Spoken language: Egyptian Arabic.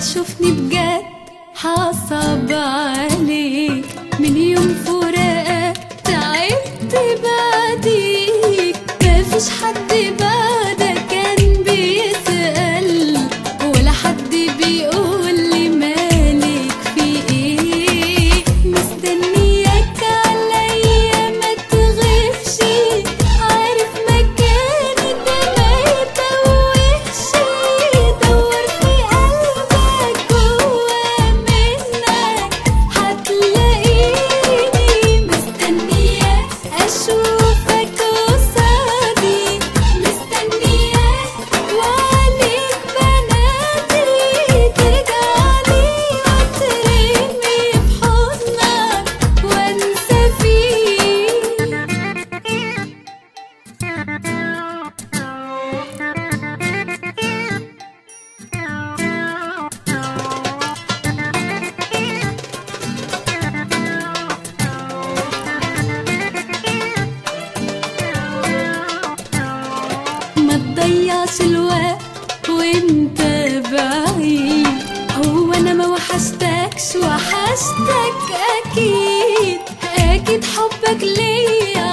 تشوفني بجد حصب عليك من يوم فراقك تعبت بعديك مفيش حد بعدك كان بيسأل ولا حد بيقول لي مالك في ايه مستنياك عليا ما تغيبش عارف مكاني ده ما يتوهش دور في قلبك جوا منك هتلاقيني مستنياك اشوفك قصادي مستنياك وعليك بنادي ترجعلي وترمي في حضنك وانسى فيك ما تضيعش الوقت وانت بعيد هو انا ما وحشتكش وحشتك اكيد اكيد حبك ليا